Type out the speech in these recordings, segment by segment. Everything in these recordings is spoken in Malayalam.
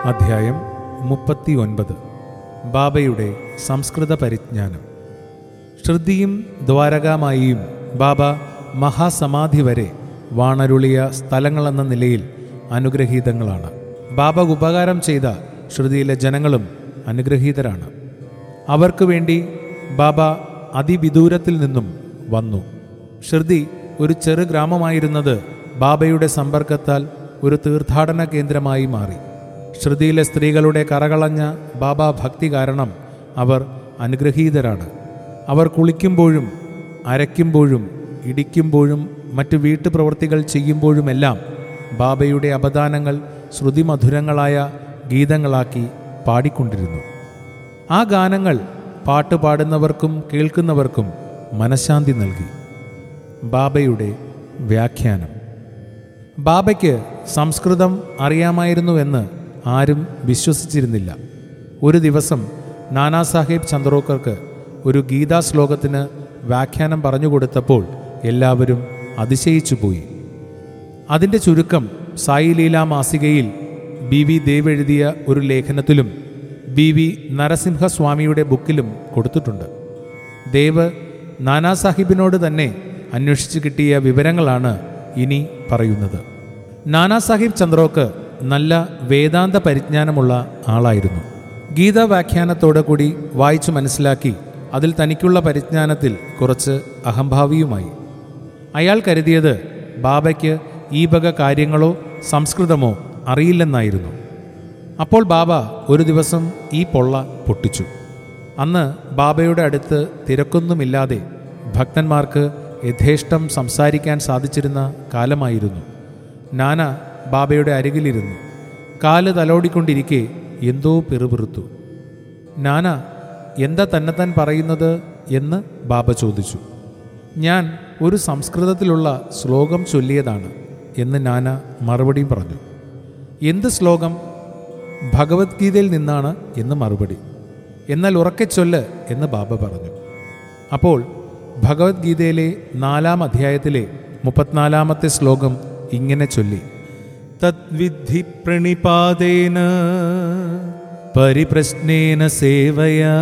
അധ്യായം മുപ്പത്തി ഒൻപത് ബാബയുടെ സംസ്കൃത പരിജ്ഞാനം ശ്രുതിയും ദ്വാരകാമായിയും ബാബ മഹാസമാധി വരെ വാണരുളിയ സ്ഥലങ്ങളെന്ന നിലയിൽ അനുഗ്രഹീതങ്ങളാണ് ബാബ ഉപകാരം ചെയ്ത ശ്രുതിയിലെ ജനങ്ങളും അനുഗ്രഹീതരാണ് അവർക്ക് വേണ്ടി ബാബ അതിവിദൂരത്തിൽ നിന്നും വന്നു ശ്രുതി ഒരു ചെറു ഗ്രാമമായിരുന്നത് ബാബയുടെ സമ്പർക്കത്താൽ ഒരു തീർത്ഥാടന കേന്ദ്രമായി മാറി ശ്രുതിയിലെ സ്ത്രീകളുടെ കറകളഞ്ഞ ബാബ ഭക്തി കാരണം അവർ അനുഗ്രഹീതരാണ് അവർ കുളിക്കുമ്പോഴും അരയ്ക്കുമ്പോഴും ഇടിക്കുമ്പോഴും മറ്റു വീട്ടുപ്രവൃത്തികൾ ചെയ്യുമ്പോഴുമെല്ലാം ബാബയുടെ അപദാനങ്ങൾ ശ്രുതിമധുരങ്ങളായ ഗീതങ്ങളാക്കി പാടിക്കൊണ്ടിരുന്നു ആ ഗാനങ്ങൾ പാട്ട് പാടുന്നവർക്കും കേൾക്കുന്നവർക്കും മനഃശാന്തി നൽകി ബാബയുടെ വ്യാഖ്യാനം ബാബയ്ക്ക് സംസ്കൃതം അറിയാമായിരുന്നുവെന്ന് ആരും വിശ്വസിച്ചിരുന്നില്ല ഒരു ദിവസം നാനാസാഹേബ് ചന്ദ്രോക്കർക്ക് ഒരു ഗീതാ ശ്ലോകത്തിന് വ്യാഖ്യാനം പറഞ്ഞുകൊടുത്തപ്പോൾ എല്ലാവരും അതിശയിച്ചുപോയി അതിൻ്റെ ചുരുക്കം സായി ലീല മാസികയിൽ ബി വി ദേവ് എഴുതിയ ഒരു ലേഖനത്തിലും ബി വി നരസിംഹസ്വാമിയുടെ ബുക്കിലും കൊടുത്തിട്ടുണ്ട് ദേവ് നാനാസാഹിബിനോട് തന്നെ അന്വേഷിച്ച് കിട്ടിയ വിവരങ്ങളാണ് ഇനി പറയുന്നത് നാനാസാഹിബ് ചന്ദ്രോക്ക് നല്ല വേദാന്ത പരിജ്ഞാനമുള്ള ആളായിരുന്നു ഗീത വ്യാഖ്യാനത്തോടെ കൂടി വായിച്ചു മനസ്സിലാക്കി അതിൽ തനിക്കുള്ള പരിജ്ഞാനത്തിൽ കുറച്ച് അഹംഭാവിയുമായി അയാൾ കരുതിയത് ബാബയ്ക്ക് ഈ വക കാര്യങ്ങളോ സംസ്കൃതമോ അറിയില്ലെന്നായിരുന്നു അപ്പോൾ ബാബ ഒരു ദിവസം ഈ പൊള്ള പൊട്ടിച്ചു അന്ന് ബാബയുടെ അടുത്ത് തിരക്കൊന്നുമില്ലാതെ ഭക്തന്മാർക്ക് യഥേഷ്ടം സംസാരിക്കാൻ സാധിച്ചിരുന്ന കാലമായിരുന്നു നാന ബാബയുടെ അരികിലിരുന്നു കാല് തലോടിക്കൊണ്ടിരിക്കെ എന്തോ പിറുപിറുത്തു നാന എന്താ തന്നെത്താൻ പറയുന്നത് എന്ന് ബാബ ചോദിച്ചു ഞാൻ ഒരു സംസ്കൃതത്തിലുള്ള ശ്ലോകം ചൊല്ലിയതാണ് എന്ന് നാന മറുപടിയും പറഞ്ഞു എന്ത് ശ്ലോകം ഭഗവത്ഗീതയിൽ നിന്നാണ് എന്ന് മറുപടി എന്നാൽ ഉറക്കെ ചൊല്ല് എന്ന് ബാബ പറഞ്ഞു അപ്പോൾ ഭഗവത്ഗീതയിലെ നാലാം അധ്യായത്തിലെ മുപ്പത്തിനാലാമത്തെ ശ്ലോകം ഇങ്ങനെ ചൊല്ലി തദ്വിദ്ധി പ്രണിപാതേന പരിപ്രശ്നേന സേവയാ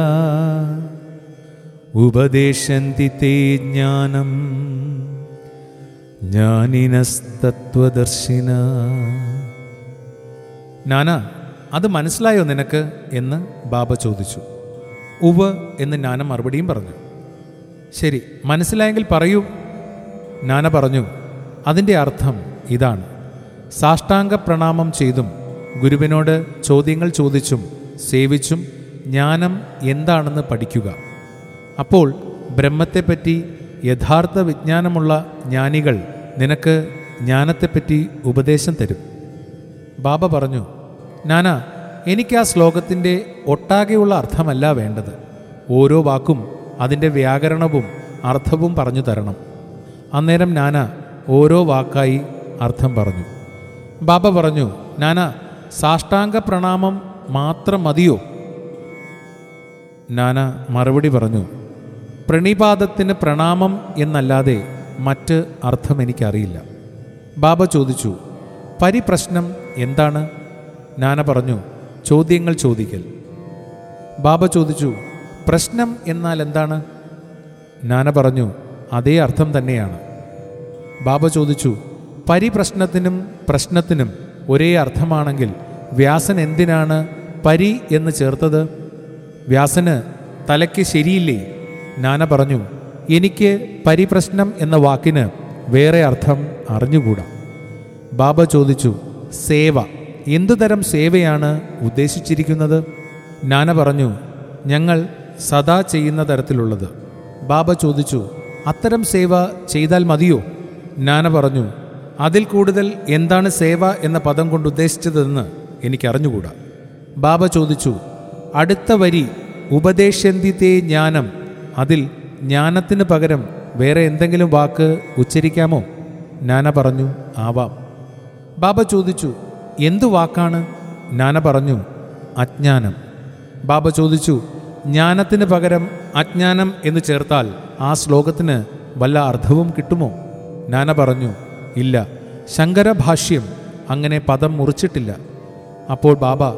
ഉപദേശന്തി തേ ജ്ഞാനം ജ്ഞാനിനസ്തത്വദർശിന നാന അത് മനസ്സിലായോ നിനക്ക് എന്ന് ബാബ ചോദിച്ചു ഉവ് എന്ന് നാന മറുപടിയും പറഞ്ഞു ശരി മനസ്സിലായെങ്കിൽ പറയൂ നാന പറഞ്ഞു അതിൻ്റെ അർത്ഥം ഇതാണ് സാഷ്ടാംഗ പ്രണാമം ചെയ്തും ഗുരുവിനോട് ചോദ്യങ്ങൾ ചോദിച്ചും സേവിച്ചും ജ്ഞാനം എന്താണെന്ന് പഠിക്കുക അപ്പോൾ ബ്രഹ്മത്തെപ്പറ്റി യഥാർത്ഥ വിജ്ഞാനമുള്ള ജ്ഞാനികൾ നിനക്ക് ജ്ഞാനത്തെപ്പറ്റി ഉപദേശം തരും ബാബ പറഞ്ഞു നാന എനിക്ക് ആ ശ്ലോകത്തിൻ്റെ ഒട്ടാകെയുള്ള അർത്ഥമല്ല വേണ്ടത് ഓരോ വാക്കും അതിൻ്റെ വ്യാകരണവും അർത്ഥവും പറഞ്ഞു തരണം അന്നേരം നാന ഓരോ വാക്കായി അർത്ഥം പറഞ്ഞു ബാബ പറഞ്ഞു നാന സാഷ്ടാംഗ പ്രണാമം മാത്രം മതിയോ നാന മറുപടി പറഞ്ഞു പ്രണിപാതത്തിന് പ്രണാമം എന്നല്ലാതെ മറ്റ് അർത്ഥം എനിക്കറിയില്ല ബാബ ചോദിച്ചു പരിപ്രശ്നം എന്താണ് നാന പറഞ്ഞു ചോദ്യങ്ങൾ ചോദിക്കൽ ബാബ ചോദിച്ചു പ്രശ്നം എന്നാൽ എന്താണ് നാന പറഞ്ഞു അതേ അർത്ഥം തന്നെയാണ് ബാബ ചോദിച്ചു പരിപ്രശ്നത്തിനും പ്രശ്നത്തിനും ഒരേ അർത്ഥമാണെങ്കിൽ വ്യാസൻ എന്തിനാണ് പരി എന്ന് ചേർത്തത് വ്യാസന് തലയ്ക്ക് ശരിയില്ലേ നാന പറഞ്ഞു എനിക്ക് പരിപ്രശ്നം എന്ന വാക്കിന് വേറെ അർത്ഥം അറിഞ്ഞുകൂടാ ബാബ ചോദിച്ചു സേവ എന്തുതരം സേവയാണ് ഉദ്ദേശിച്ചിരിക്കുന്നത് നാന പറഞ്ഞു ഞങ്ങൾ സദാ ചെയ്യുന്ന തരത്തിലുള്ളത് ബാബ ചോദിച്ചു അത്തരം സേവ ചെയ്താൽ മതിയോ നാന പറഞ്ഞു അതിൽ കൂടുതൽ എന്താണ് സേവ എന്ന പദം കൊണ്ട് ഉദ്ദേശിച്ചതെന്ന് എനിക്കറിഞ്ഞുകൂടാ ബാബ ചോദിച്ചു അടുത്ത വരി ഉപദേശന്തിത്തെ ജ്ഞാനം അതിൽ ജ്ഞാനത്തിന് പകരം വേറെ എന്തെങ്കിലും വാക്ക് ഉച്ചരിക്കാമോ നാന പറഞ്ഞു ആവാം ബാബ ചോദിച്ചു എന്തു വാക്കാണ് നാന പറഞ്ഞു അജ്ഞാനം ബാബ ചോദിച്ചു ജ്ഞാനത്തിന് പകരം അജ്ഞാനം എന്ന് ചേർത്താൽ ആ ശ്ലോകത്തിന് വല്ല അർത്ഥവും കിട്ടുമോ നാന പറഞ്ഞു ഇല്ല ശങ്കരഭാഷ്യം അങ്ങനെ പദം മുറിച്ചിട്ടില്ല അപ്പോൾ ബാബ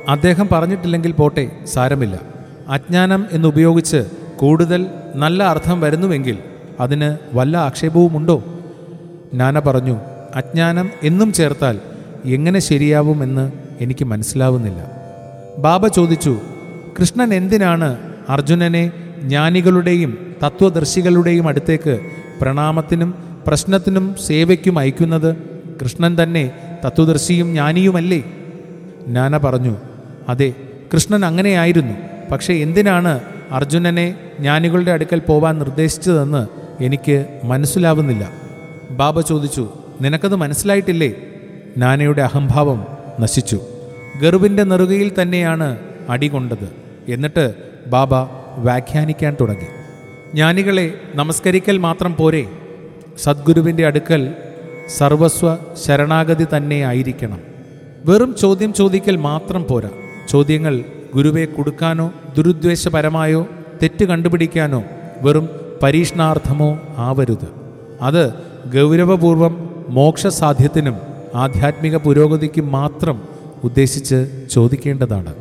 അദ്ദേഹം പറഞ്ഞിട്ടില്ലെങ്കിൽ പോട്ടെ സാരമില്ല അജ്ഞാനം എന്നുപയോഗിച്ച് കൂടുതൽ നല്ല അർത്ഥം വരുന്നുവെങ്കിൽ അതിന് വല്ല ആക്ഷേപവുമുണ്ടോ നാന പറഞ്ഞു അജ്ഞാനം എന്നും ചേർത്താൽ എങ്ങനെ ശരിയാവുമെന്ന് എനിക്ക് മനസ്സിലാവുന്നില്ല ബാബ ചോദിച്ചു കൃഷ്ണൻ എന്തിനാണ് അർജുനനെ ജ്ഞാനികളുടെയും തത്വദർശികളുടെയും അടുത്തേക്ക് പ്രണാമത്തിനും പ്രശ്നത്തിനും സേവയ്ക്കും അയക്കുന്നത് കൃഷ്ണൻ തന്നെ തത്വദർശിയും ജ്ഞാനിയുമല്ലേ നാന പറഞ്ഞു അതെ കൃഷ്ണൻ അങ്ങനെയായിരുന്നു പക്ഷേ എന്തിനാണ് അർജുനനെ ജ്ഞാനികളുടെ അടുക്കൽ പോവാൻ നിർദ്ദേശിച്ചതെന്ന് എനിക്ക് മനസ്സിലാവുന്നില്ല ബാബ ചോദിച്ചു നിനക്കത് മനസ്സിലായിട്ടില്ലേ നാനയുടെ അഹംഭാവം നശിച്ചു ഗർവിൻ്റെ നെറുകയിൽ തന്നെയാണ് അടികൊണ്ടത് എന്നിട്ട് ബാബ വ്യാഖ്യാനിക്കാൻ തുടങ്ങി ജ്ഞാനികളെ നമസ്കരിക്കൽ മാത്രം പോരെ സദ്ഗുരുവിൻ്റെ അടുക്കൽ സർവസ്വ ശരണാഗതി തന്നെ ആയിരിക്കണം വെറും ചോദ്യം ചോദിക്കൽ മാത്രം പോരാ ചോദ്യങ്ങൾ ഗുരുവെ കൊടുക്കാനോ ദുരുദ്വേഷപരമായോ തെറ്റ് കണ്ടുപിടിക്കാനോ വെറും പരീക്ഷണാർത്ഥമോ ആവരുത് അത് ഗൗരവപൂർവം മോക്ഷസാധ്യത്തിനും ആധ്യാത്മിക പുരോഗതിക്കും മാത്രം ഉദ്ദേശിച്ച് ചോദിക്കേണ്ടതാണ്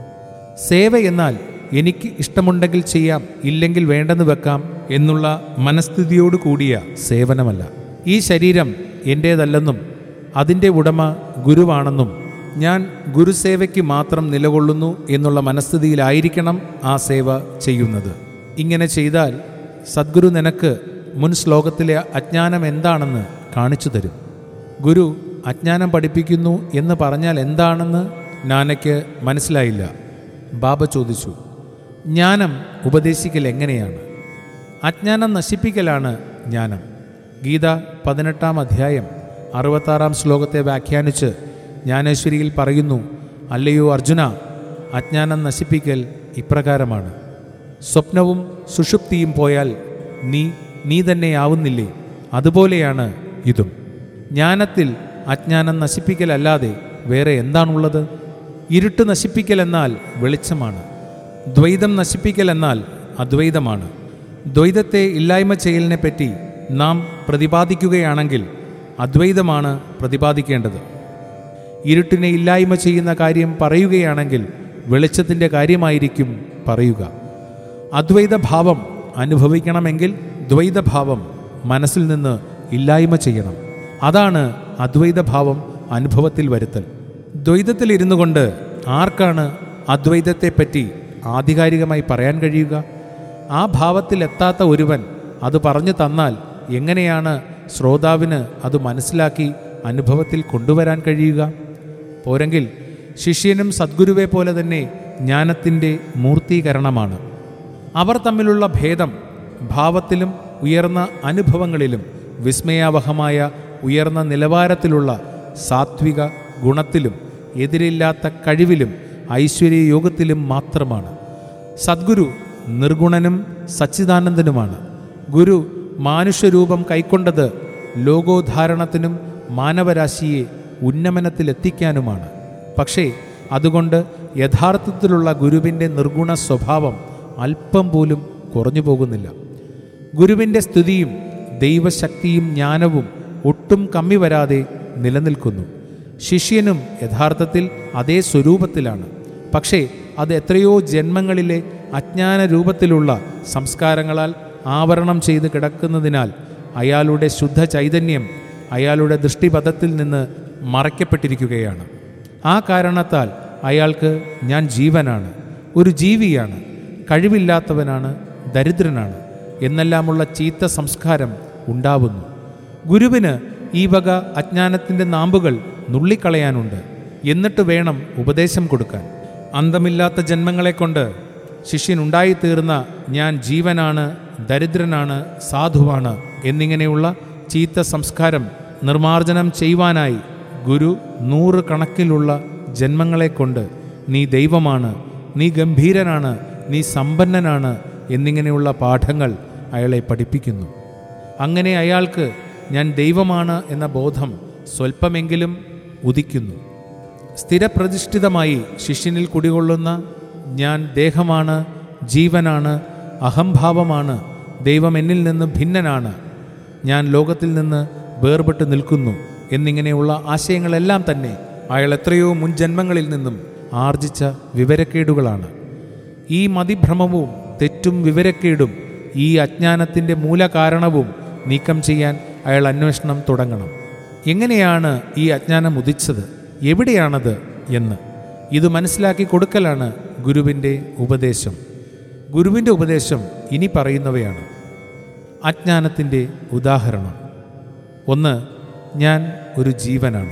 സേവ എന്നാൽ എനിക്ക് ഇഷ്ടമുണ്ടെങ്കിൽ ചെയ്യാം ഇല്ലെങ്കിൽ വേണ്ടെന്ന് വെക്കാം എന്നുള്ള മനസ്ഥിതിയോട് കൂടിയ സേവനമല്ല ഈ ശരീരം എൻ്റേതല്ലെന്നും അതിൻ്റെ ഉടമ ഗുരുവാണെന്നും ഞാൻ ഗുരുസേവയ്ക്ക് മാത്രം നിലകൊള്ളുന്നു എന്നുള്ള മനസ്ഥിതിയിലായിരിക്കണം ആ സേവ ചെയ്യുന്നത് ഇങ്ങനെ ചെയ്താൽ സദ്ഗുരു നിനക്ക് മുൻ ശ്ലോകത്തിലെ അജ്ഞാനം എന്താണെന്ന് കാണിച്ചു തരും ഗുരു അജ്ഞാനം പഠിപ്പിക്കുന്നു എന്ന് പറഞ്ഞാൽ എന്താണെന്ന് നാനയ്ക്ക് മനസ്സിലായില്ല ബാബ ചോദിച്ചു ജ്ഞാനം ഉപദേശിക്കൽ എങ്ങനെയാണ് അജ്ഞാനം നശിപ്പിക്കലാണ് ജ്ഞാനം ഗീത പതിനെട്ടാം അധ്യായം അറുപത്താറാം ശ്ലോകത്തെ വ്യാഖ്യാനിച്ച് ജ്ഞാനേശ്വരിയിൽ പറയുന്നു അല്ലയോ അർജുന അജ്ഞാനം നശിപ്പിക്കൽ ഇപ്രകാരമാണ് സ്വപ്നവും സുഷുപ്തിയും പോയാൽ നീ നീ തന്നെയാവുന്നില്ലേ അതുപോലെയാണ് ഇതും ജ്ഞാനത്തിൽ അജ്ഞാനം നശിപ്പിക്കലല്ലാതെ വേറെ എന്താണുള്ളത് ഇരുട്ട് നശിപ്പിക്കൽ എന്നാൽ വെളിച്ചമാണ് ദ്വൈതം നശിപ്പിക്കൽ എന്നാൽ അദ്വൈതമാണ് ദ്വൈതത്തെ ഇല്ലായ്മ ചെയ്യലിനെ പറ്റി നാം പ്രതിപാദിക്കുകയാണെങ്കിൽ അദ്വൈതമാണ് പ്രതിപാദിക്കേണ്ടത് ഇരുട്ടിനെ ഇല്ലായ്മ ചെയ്യുന്ന കാര്യം പറയുകയാണെങ്കിൽ വെളിച്ചത്തിൻ്റെ കാര്യമായിരിക്കും പറയുക അദ്വൈതഭാവം അനുഭവിക്കണമെങ്കിൽ ദ്വൈതഭാവം മനസ്സിൽ നിന്ന് ഇല്ലായ്മ ചെയ്യണം അതാണ് അദ്വൈതഭാവം അനുഭവത്തിൽ വരുത്തൽ ദ്വൈതത്തിലിരുന്നു കൊണ്ട് ആർക്കാണ് അദ്വൈതത്തെപ്പറ്റി ആധികാരികമായി പറയാൻ കഴിയുക ആ ഭാവത്തിലെത്താത്ത ഒരുവൻ അത് പറഞ്ഞു തന്നാൽ എങ്ങനെയാണ് ശ്രോതാവിന് അത് മനസ്സിലാക്കി അനുഭവത്തിൽ കൊണ്ടുവരാൻ കഴിയുക പോരെങ്കിൽ ശിഷ്യനും സദ്ഗുരുവെ പോലെ തന്നെ ജ്ഞാനത്തിൻ്റെ മൂർത്തീകരണമാണ് അവർ തമ്മിലുള്ള ഭേദം ഭാവത്തിലും ഉയർന്ന അനുഭവങ്ങളിലും വിസ്മയാവഹമായ ഉയർന്ന നിലവാരത്തിലുള്ള സാത്വിക ഗുണത്തിലും എതിരില്ലാത്ത കഴിവിലും ഐശ്വര്യയോഗത്തിലും മാത്രമാണ് സദ്ഗുരു നിർഗുണനും സച്ചിദാനന്ദനുമാണ് ഗുരു മാനുഷ്യരൂപം കൈക്കൊണ്ടത് ലോകോദ്ധാരണത്തിനും മാനവരാശിയെ ഉന്നമനത്തിലെത്തിക്കാനുമാണ് പക്ഷേ അതുകൊണ്ട് യഥാർത്ഥത്തിലുള്ള ഗുരുവിൻ്റെ നിർഗുണ സ്വഭാവം അല്പം പോലും കുറഞ്ഞു പോകുന്നില്ല ഗുരുവിൻ്റെ സ്തുതിയും ദൈവശക്തിയും ജ്ഞാനവും ഒട്ടും കമ്മി വരാതെ നിലനിൽക്കുന്നു ശിഷ്യനും യഥാർത്ഥത്തിൽ അതേ സ്വരൂപത്തിലാണ് പക്ഷേ അത് എത്രയോ ജന്മങ്ങളിലെ അജ്ഞാന രൂപത്തിലുള്ള സംസ്കാരങ്ങളാൽ ആവരണം ചെയ്ത് കിടക്കുന്നതിനാൽ അയാളുടെ ശുദ്ധ ചൈതന്യം അയാളുടെ ദൃഷ്ടിപഥത്തിൽ നിന്ന് മറയ്ക്കപ്പെട്ടിരിക്കുകയാണ് ആ കാരണത്താൽ അയാൾക്ക് ഞാൻ ജീവനാണ് ഒരു ജീവിയാണ് കഴിവില്ലാത്തവനാണ് ദരിദ്രനാണ് എന്നെല്ലാമുള്ള ചീത്ത സംസ്കാരം ഉണ്ടാവുന്നു ഗുരുവിന് ഈ വക അജ്ഞാനത്തിൻ്റെ നാമ്പുകൾ നുള്ളിക്കളയാനുണ്ട് എന്നിട്ട് വേണം ഉപദേശം കൊടുക്കാൻ അന്തമില്ലാത്ത ജന്മങ്ങളെ കൊണ്ട് ശിഷ്യനുണ്ടായിത്തീർന്ന ഞാൻ ജീവനാണ് ദരിദ്രനാണ് സാധുവാണ് എന്നിങ്ങനെയുള്ള ചീത്ത സംസ്കാരം നിർമാർജനം ചെയ്യുവാനായി ഗുരു നൂറ് കണക്കിലുള്ള ജന്മങ്ങളെ കൊണ്ട് നീ ദൈവമാണ് നീ ഗംഭീരനാണ് നീ സമ്പന്നനാണ് എന്നിങ്ങനെയുള്ള പാഠങ്ങൾ അയാളെ പഠിപ്പിക്കുന്നു അങ്ങനെ അയാൾക്ക് ഞാൻ ദൈവമാണ് എന്ന ബോധം സ്വല്പമെങ്കിലും ഉദിക്കുന്നു സ്ഥിരപ്രതിഷ്ഠിതമായി ശിഷ്യനിൽ കുടികൊള്ളുന്ന ഞാൻ ദേഹമാണ് ജീവനാണ് അഹംഭാവമാണ് ദൈവം എന്നിൽ നിന്ന് ഭിന്നനാണ് ഞാൻ ലോകത്തിൽ നിന്ന് വേർപെട്ട് നിൽക്കുന്നു എന്നിങ്ങനെയുള്ള ആശയങ്ങളെല്ലാം തന്നെ അയാൾ എത്രയോ മുൻജന്മങ്ങളിൽ നിന്നും ആർജിച്ച വിവരക്കേടുകളാണ് ഈ മതിഭ്രമവും തെറ്റും വിവരക്കേടും ഈ അജ്ഞാനത്തിൻ്റെ മൂലകാരണവും നീക്കം ചെയ്യാൻ അയാൾ അന്വേഷണം തുടങ്ങണം എങ്ങനെയാണ് ഈ അജ്ഞാനം ഉദിച്ചത് എവിടെയാണത് എന്ന് ഇത് മനസ്സിലാക്കി കൊടുക്കലാണ് ഗുരുവിൻ്റെ ഉപദേശം ഗുരുവിൻ്റെ ഉപദേശം ഇനി പറയുന്നവയാണ് അജ്ഞാനത്തിൻ്റെ ഉദാഹരണം ഒന്ന് ഞാൻ ഒരു ജീവനാണ്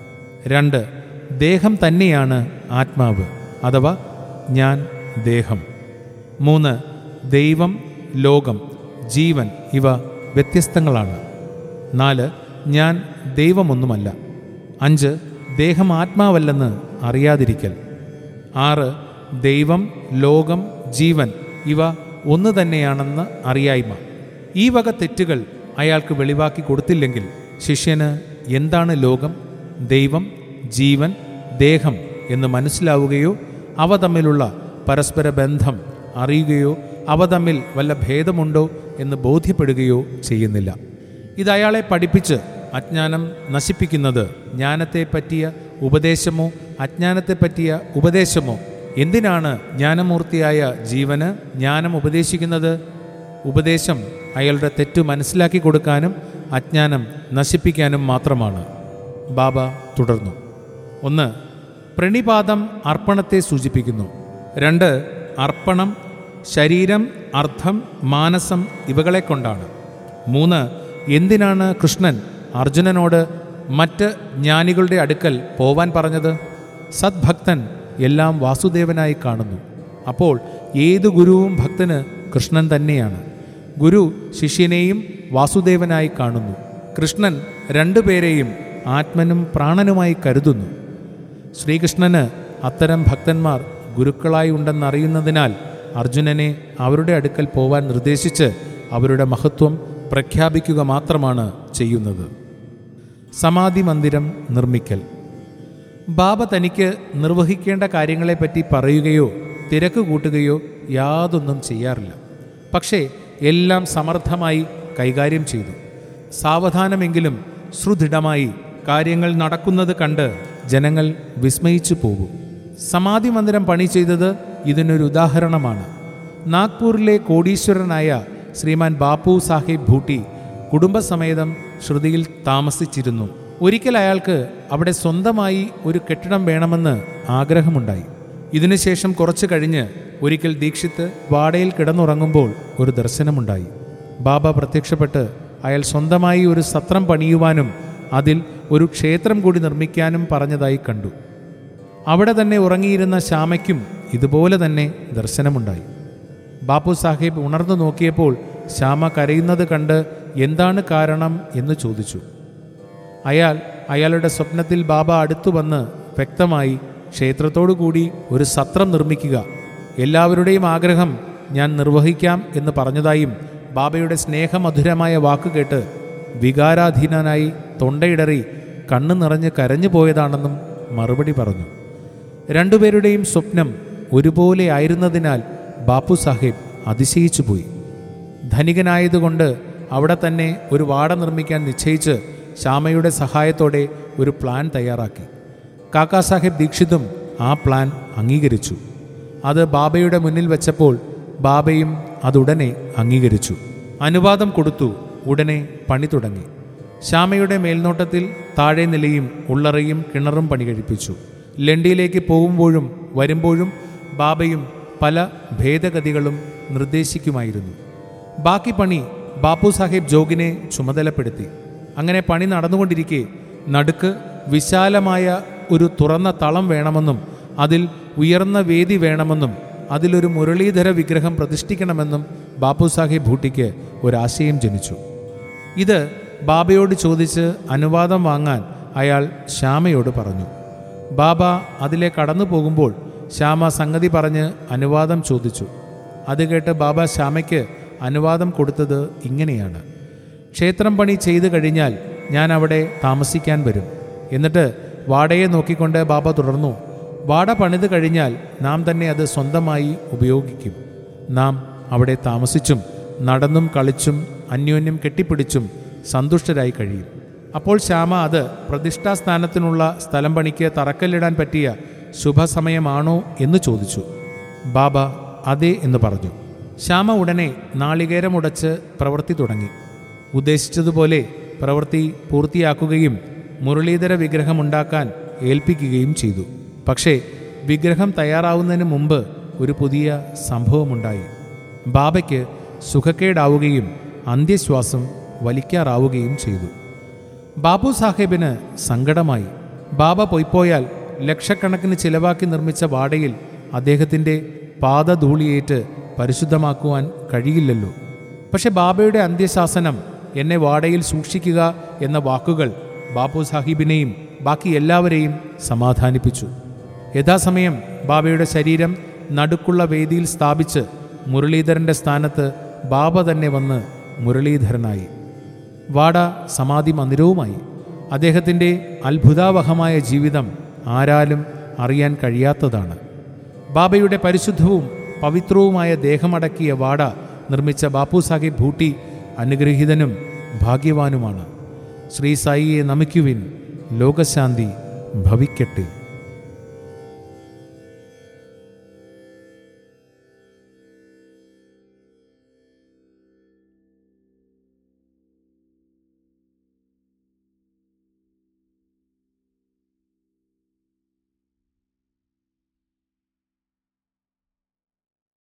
രണ്ട് ദേഹം തന്നെയാണ് ആത്മാവ് അഥവാ ഞാൻ ദേഹം മൂന്ന് ദൈവം ലോകം ജീവൻ ഇവ വ്യത്യസ്തങ്ങളാണ് നാല് ഞാൻ ദൈവമൊന്നുമല്ല അഞ്ച് ദേഹം ആത്മാവല്ലെന്ന് അറിയാതിരിക്കൽ ആറ് ദൈവം ലോകം ജീവൻ ഇവ ഒന്ന് തന്നെയാണെന്ന് അറിയായ്മ ഈ വക തെറ്റുകൾ അയാൾക്ക് വെളിവാക്കി കൊടുത്തില്ലെങ്കിൽ ശിഷ്യന് എന്താണ് ലോകം ദൈവം ജീവൻ ദേഹം എന്ന് മനസ്സിലാവുകയോ അവ തമ്മിലുള്ള പരസ്പര ബന്ധം അറിയുകയോ അവ തമ്മിൽ വല്ല ഭേദമുണ്ടോ എന്ന് ബോധ്യപ്പെടുകയോ ചെയ്യുന്നില്ല ഇത് അയാളെ പഠിപ്പിച്ച് അജ്ഞാനം നശിപ്പിക്കുന്നത് ജ്ഞാനത്തെ പറ്റിയ ഉപദേശമോ അജ്ഞാനത്തെ പറ്റിയ ഉപദേശമോ എന്തിനാണ് ജ്ഞാനമൂർത്തിയായ ജീവന് ജ്ഞാനം ഉപദേശിക്കുന്നത് ഉപദേശം അയാളുടെ തെറ്റു മനസ്സിലാക്കി കൊടുക്കാനും അജ്ഞാനം നശിപ്പിക്കാനും മാത്രമാണ് ബാബ തുടർന്നു ഒന്ന് പ്രണിപാതം അർപ്പണത്തെ സൂചിപ്പിക്കുന്നു രണ്ട് അർപ്പണം ശരീരം അർത്ഥം മാനസം ഇവകളെ കൊണ്ടാണ് മൂന്ന് എന്തിനാണ് കൃഷ്ണൻ അർജുനനോട് മറ്റ് ജ്ഞാനികളുടെ അടുക്കൽ പോവാൻ പറഞ്ഞത് സദ്ഭക്തൻ എല്ലാം വാസുദേവനായി കാണുന്നു അപ്പോൾ ഏതു ഗുരുവും ഭക്തന് കൃഷ്ണൻ തന്നെയാണ് ഗുരു ശിഷ്യനെയും വാസുദേവനായി കാണുന്നു കൃഷ്ണൻ രണ്ടുപേരെയും ആത്മനും പ്രാണനുമായി കരുതുന്നു ശ്രീകൃഷ്ണന് അത്തരം ഭക്തന്മാർ ഗുരുക്കളായി ഉണ്ടെന്നറിയുന്നതിനാൽ അർജുനനെ അവരുടെ അടുക്കൽ പോവാൻ നിർദ്ദേശിച്ച് അവരുടെ മഹത്വം പ്രഖ്യാപിക്കുക മാത്രമാണ് ചെയ്യുന്നത് സമാധി മന്ദിരം നിർമ്മിക്കൽ ബാബ തനിക്ക് നിർവഹിക്കേണ്ട കാര്യങ്ങളെപ്പറ്റി പറയുകയോ തിരക്ക് കൂട്ടുകയോ യാതൊന്നും ചെയ്യാറില്ല പക്ഷേ എല്ലാം സമർത്ഥമായി കൈകാര്യം ചെയ്തു സാവധാനമെങ്കിലും ശ്രുദൃഢമായി കാര്യങ്ങൾ നടക്കുന്നത് കണ്ട് ജനങ്ങൾ വിസ്മയിച്ചു പോകും സമാധി മന്ദിരം പണി ചെയ്തത് ഇതിനൊരു ഉദാഹരണമാണ് നാഗ്പൂരിലെ കോടീശ്വരനായ ശ്രീമാൻ ബാപ്പു സാഹിബ് ഭൂട്ടി കുടുംബസമേതം ശ്രുതിയിൽ താമസിച്ചിരുന്നു ഒരിക്കൽ അയാൾക്ക് അവിടെ സ്വന്തമായി ഒരു കെട്ടിടം വേണമെന്ന് ആഗ്രഹമുണ്ടായി ഇതിനുശേഷം കുറച്ചു കഴിഞ്ഞ് ഒരിക്കൽ ദീക്ഷിത്ത് വാടയിൽ കിടന്നുറങ്ങുമ്പോൾ ഒരു ദർശനമുണ്ടായി ബാബ പ്രത്യക്ഷപ്പെട്ട് അയാൾ സ്വന്തമായി ഒരു സത്രം പണിയുവാനും അതിൽ ഒരു ക്ഷേത്രം കൂടി നിർമ്മിക്കാനും പറഞ്ഞതായി കണ്ടു അവിടെ തന്നെ ഉറങ്ങിയിരുന്ന ശ്യാമയ്ക്കും ഇതുപോലെ തന്നെ ദർശനമുണ്ടായി ബാപ്പു സാഹിബ് ഉണർന്നു നോക്കിയപ്പോൾ ശ്യാമ കരയുന്നത് കണ്ട് എന്താണ് കാരണം എന്ന് ചോദിച്ചു അയാൾ അയാളുടെ സ്വപ്നത്തിൽ ബാബ അടുത്തു വന്ന് വ്യക്തമായി ക്ഷേത്രത്തോടു കൂടി ഒരു സത്രം നിർമ്മിക്കുക എല്ലാവരുടെയും ആഗ്രഹം ഞാൻ നിർവഹിക്കാം എന്ന് പറഞ്ഞതായും ബാബയുടെ സ്നേഹമധുരമായ വാക്ക് കേട്ട് വികാരാധീനനായി തൊണ്ടയിടറി കണ്ണു നിറഞ്ഞ് കരഞ്ഞു പോയതാണെന്നും മറുപടി പറഞ്ഞു രണ്ടുപേരുടെയും സ്വപ്നം ഒരുപോലെ ആയിരുന്നതിനാൽ ബാപ്പു സാഹിബ് അതിശയിച്ചുപോയി ധനികനായതുകൊണ്ട് അവിടെ തന്നെ ഒരു വാട നിർമ്മിക്കാൻ നിശ്ചയിച്ച് ശ്യാമയുടെ സഹായത്തോടെ ഒരു പ്ലാൻ തയ്യാറാക്കി കാക്കാ സാഹിബ് ദീക്ഷിതും ആ പ്ലാൻ അംഗീകരിച്ചു അത് ബാബയുടെ മുന്നിൽ വെച്ചപ്പോൾ ബാബയും അതുടനെ അംഗീകരിച്ചു അനുവാദം കൊടുത്തു ഉടനെ പണി തുടങ്ങി ശ്യാമയുടെ മേൽനോട്ടത്തിൽ താഴെ നിലയും ഉള്ളറയും കിണറും പണി കഴിപ്പിച്ചു ലണ്ടിയിലേക്ക് പോകുമ്പോഴും വരുമ്പോഴും ബാബയും പല ഭേദഗതികളും നിർദ്ദേശിക്കുമായിരുന്നു ബാക്കി പണി ബാപ്പു സാഹിബ് ജോഗിനെ ചുമതലപ്പെടുത്തി അങ്ങനെ പണി നടന്നുകൊണ്ടിരിക്കെ നടുക്ക് വിശാലമായ ഒരു തുറന്ന തളം വേണമെന്നും അതിൽ ഉയർന്ന വേദി വേണമെന്നും അതിലൊരു മുരളീധര വിഗ്രഹം പ്രതിഷ്ഠിക്കണമെന്നും ബാപ്പു സാഹിബ് ഭൂട്ടിക്ക് ഒരാശയം ജനിച്ചു ഇത് ബാബയോട് ചോദിച്ച് അനുവാദം വാങ്ങാൻ അയാൾ ശ്യാമയോട് പറഞ്ഞു ബാബ അതിലെ കടന്നു പോകുമ്പോൾ ശ്യാമ സംഗതി പറഞ്ഞ് അനുവാദം ചോദിച്ചു അത് കേട്ട് ബാബ ശ്യാമയ്ക്ക് അനുവാദം കൊടുത്തത് ഇങ്ങനെയാണ് ക്ഷേത്രം പണി ചെയ്തു കഴിഞ്ഞാൽ ഞാൻ അവിടെ താമസിക്കാൻ വരും എന്നിട്ട് വാടയെ നോക്കിക്കൊണ്ട് ബാബ തുടർന്നു വാട പണിത് കഴിഞ്ഞാൽ നാം തന്നെ അത് സ്വന്തമായി ഉപയോഗിക്കും നാം അവിടെ താമസിച്ചും നടന്നും കളിച്ചും അന്യോന്യം കെട്ടിപ്പിടിച്ചും സന്തുഷ്ടരായി കഴിയും അപ്പോൾ ശ്യാമ അത് പ്രതിഷ്ഠാസ്ഥാനത്തിനുള്ള സ്ഥലം പണിക്ക് തറക്കല്ലിടാൻ പറ്റിയ ശുഭസമയമാണോ എന്ന് ചോദിച്ചു ബാബ അതെ എന്ന് പറഞ്ഞു ശ്യാമ ഉടനെ നാളികേരമുടച്ച് പ്രവൃത്തി തുടങ്ങി ഉദ്ദേശിച്ചതുപോലെ പ്രവൃത്തി പൂർത്തിയാക്കുകയും മുരളീധര വിഗ്രഹമുണ്ടാക്കാൻ ഏൽപ്പിക്കുകയും ചെയ്തു പക്ഷേ വിഗ്രഹം തയ്യാറാവുന്നതിന് മുമ്പ് ഒരു പുതിയ സംഭവമുണ്ടായി ബാബയ്ക്ക് സുഖക്കേടാവുകയും അന്ത്യശ്വാസം വലിക്കാറാവുകയും ചെയ്തു ബാബു സാഹേബിന് സങ്കടമായി ബാബ പൊയ്പോയാൽ ലക്ഷക്കണക്കിന് ചിലവാക്കി നിർമ്മിച്ച വാടയിൽ അദ്ദേഹത്തിൻ്റെ പാദധൂളിയേറ്റ് പരിശുദ്ധമാക്കുവാൻ കഴിയില്ലല്ലോ പക്ഷെ ബാബയുടെ അന്ത്യശാസനം എന്നെ വാടയിൽ സൂക്ഷിക്കുക എന്ന വാക്കുകൾ ബാബു സാഹിബിനെയും ബാക്കി എല്ലാവരെയും സമാധാനിപ്പിച്ചു യഥാസമയം ബാബയുടെ ശരീരം നടുക്കുള്ള വേദിയിൽ സ്ഥാപിച്ച് മുരളീധരൻ്റെ സ്ഥാനത്ത് ബാബ തന്നെ വന്ന് മുരളീധരനായി വാട സമാധി മന്ദിരവുമായി അദ്ദേഹത്തിൻ്റെ അത്ഭുതാവഹമായ ജീവിതം ആരാലും അറിയാൻ കഴിയാത്തതാണ് ബാബയുടെ പരിശുദ്ധവും പവിത്രവുമായ ദേഹമടക്കിയ വാട നിർമ്മിച്ച ബാപ്പു സാഹിബ് ഭൂട്ടി അനുഗ്രഹീതനും ഭാഗ്യവാനുമാണ് ശ്രീ സായിയെ നമിക്കുവിൻ ലോകശാന്തി ഭവിക്കട്ടെ